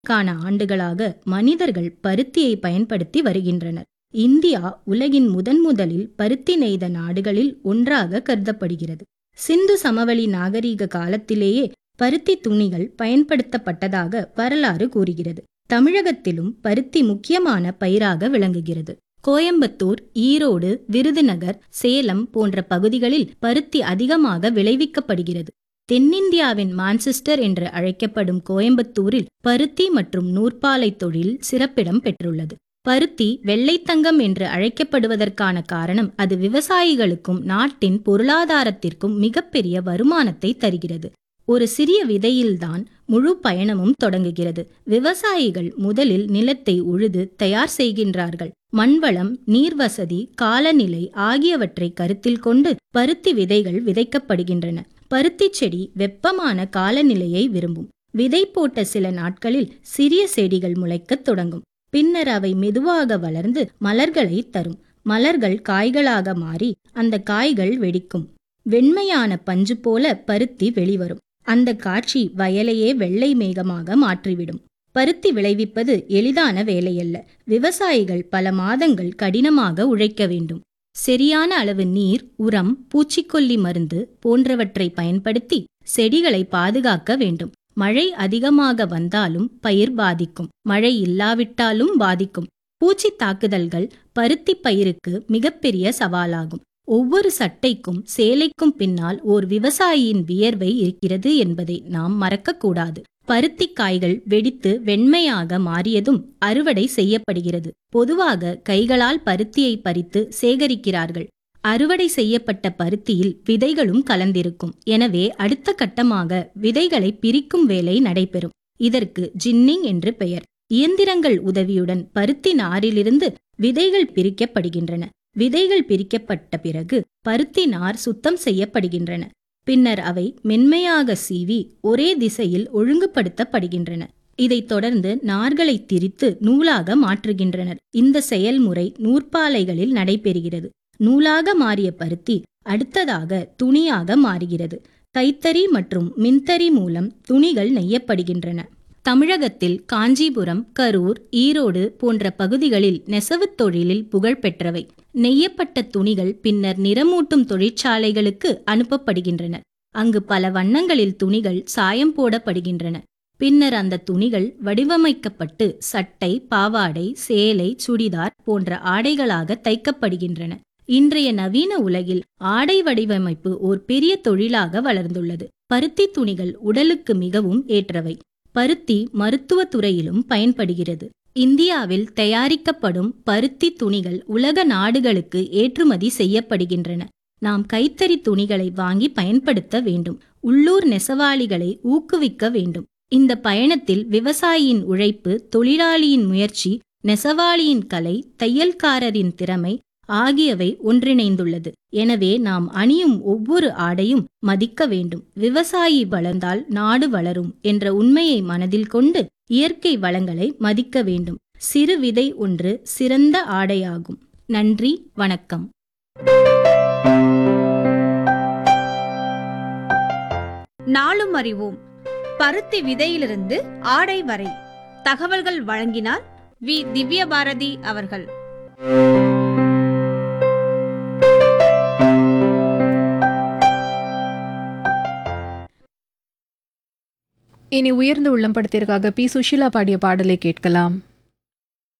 ஆயிரக்கணக்கான ஆண்டுகளாக மனிதர்கள் பருத்தியை பயன்படுத்தி வருகின்றனர் இந்தியா உலகின் முதன் முதலில் பருத்தி நெய்த நாடுகளில் ஒன்றாக கருதப்படுகிறது சிந்து சமவெளி நாகரீக காலத்திலேயே பருத்தி துணிகள் பயன்படுத்தப்பட்டதாக வரலாறு கூறுகிறது தமிழகத்திலும் பருத்தி முக்கியமான பயிராக விளங்குகிறது கோயம்புத்தூர் ஈரோடு விருதுநகர் சேலம் போன்ற பகுதிகளில் பருத்தி அதிகமாக விளைவிக்கப்படுகிறது தென்னிந்தியாவின் மான்செஸ்டர் என்று அழைக்கப்படும் கோயம்புத்தூரில் பருத்தி மற்றும் நூற்பாலை தொழில் சிறப்பிடம் பெற்றுள்ளது பருத்தி வெள்ளைத்தங்கம் என்று அழைக்கப்படுவதற்கான காரணம் அது விவசாயிகளுக்கும் நாட்டின் பொருளாதாரத்திற்கும் மிகப்பெரிய வருமானத்தை தருகிறது ஒரு சிறிய விதையில்தான் முழு பயணமும் தொடங்குகிறது விவசாயிகள் முதலில் நிலத்தை உழுது தயார் செய்கின்றார்கள் மண்வளம் நீர்வசதி காலநிலை ஆகியவற்றை கருத்தில் கொண்டு பருத்தி விதைகள் விதைக்கப்படுகின்றன பருத்தி செடி வெப்பமான காலநிலையை விரும்பும் விதை போட்ட சில நாட்களில் சிறிய செடிகள் முளைக்கத் தொடங்கும் பின்னர் அவை மெதுவாக வளர்ந்து மலர்களை தரும் மலர்கள் காய்களாக மாறி அந்த காய்கள் வெடிக்கும் வெண்மையான பஞ்சு போல பருத்தி வெளிவரும் அந்த காட்சி வயலையே வெள்ளை மேகமாக மாற்றிவிடும் பருத்தி விளைவிப்பது எளிதான வேலையல்ல விவசாயிகள் பல மாதங்கள் கடினமாக உழைக்க வேண்டும் சரியான அளவு நீர் உரம் பூச்சிக்கொல்லி மருந்து போன்றவற்றை பயன்படுத்தி செடிகளை பாதுகாக்க வேண்டும் மழை அதிகமாக வந்தாலும் பயிர் பாதிக்கும் மழை இல்லாவிட்டாலும் பாதிக்கும் பூச்சி தாக்குதல்கள் பருத்தி பயிருக்கு மிகப்பெரிய சவாலாகும் ஒவ்வொரு சட்டைக்கும் சேலைக்கும் பின்னால் ஓர் விவசாயியின் வியர்வை இருக்கிறது என்பதை நாம் மறக்கக்கூடாது பருத்தி காய்கள் வெடித்து வெண்மையாக மாறியதும் அறுவடை செய்யப்படுகிறது பொதுவாக கைகளால் பருத்தியை பறித்து சேகரிக்கிறார்கள் அறுவடை செய்யப்பட்ட பருத்தியில் விதைகளும் கலந்திருக்கும் எனவே அடுத்த கட்டமாக விதைகளை பிரிக்கும் வேலை நடைபெறும் இதற்கு ஜின்னிங் என்று பெயர் இயந்திரங்கள் உதவியுடன் பருத்தி நாரிலிருந்து விதைகள் பிரிக்கப்படுகின்றன விதைகள் பிரிக்கப்பட்ட பிறகு பருத்தி நார் சுத்தம் செய்யப்படுகின்றன பின்னர் அவை மென்மையாக சீவி ஒரே திசையில் ஒழுங்குபடுத்தப்படுகின்றன இதைத் தொடர்ந்து நார்களை திரித்து நூலாக மாற்றுகின்றனர் இந்த செயல்முறை நூற்பாலைகளில் நடைபெறுகிறது நூலாக மாறிய பருத்தி அடுத்ததாக துணியாக மாறுகிறது கைத்தறி மற்றும் மின்தறி மூலம் துணிகள் நெய்யப்படுகின்றன தமிழகத்தில் காஞ்சிபுரம் கரூர் ஈரோடு போன்ற பகுதிகளில் நெசவுத் தொழிலில் புகழ்பெற்றவை நெய்யப்பட்ட துணிகள் பின்னர் நிறமூட்டும் தொழிற்சாலைகளுக்கு அனுப்பப்படுகின்றன அங்கு பல வண்ணங்களில் துணிகள் சாயம் போடப்படுகின்றன பின்னர் அந்த துணிகள் வடிவமைக்கப்பட்டு சட்டை பாவாடை சேலை சுடிதார் போன்ற ஆடைகளாக தைக்கப்படுகின்றன இன்றைய நவீன உலகில் ஆடை வடிவமைப்பு ஓர் பெரிய தொழிலாக வளர்ந்துள்ளது பருத்தி துணிகள் உடலுக்கு மிகவும் ஏற்றவை பருத்தி மருத்துவ துறையிலும் பயன்படுகிறது இந்தியாவில் தயாரிக்கப்படும் பருத்தி துணிகள் உலக நாடுகளுக்கு ஏற்றுமதி செய்யப்படுகின்றன நாம் கைத்தறி துணிகளை வாங்கி பயன்படுத்த வேண்டும் உள்ளூர் நெசவாளிகளை ஊக்குவிக்க வேண்டும் இந்த பயணத்தில் விவசாயியின் உழைப்பு தொழிலாளியின் முயற்சி நெசவாளியின் கலை தையல்காரரின் திறமை ஆகியவை ஒன்றிணைந்துள்ளது எனவே நாம் அணியும் ஒவ்வொரு ஆடையும் மதிக்க வேண்டும் விவசாயி வளர்ந்தால் நாடு வளரும் என்ற உண்மையை மனதில் கொண்டு இயற்கை வளங்களை மதிக்க வேண்டும் சிறு விதை ஒன்று சிறந்த ஆடையாகும் நன்றி வணக்கம் நாளும் அறிவோம் பருத்தி விதையிலிருந்து ஆடை வரை தகவல்கள் வழங்கினார் வி திவ்யபாரதி அவர்கள் இனி உயர்ந்த உள்ளம் படத்திற்காக பி சுஷீலா பாடிய பாடலை கேட்கலாம்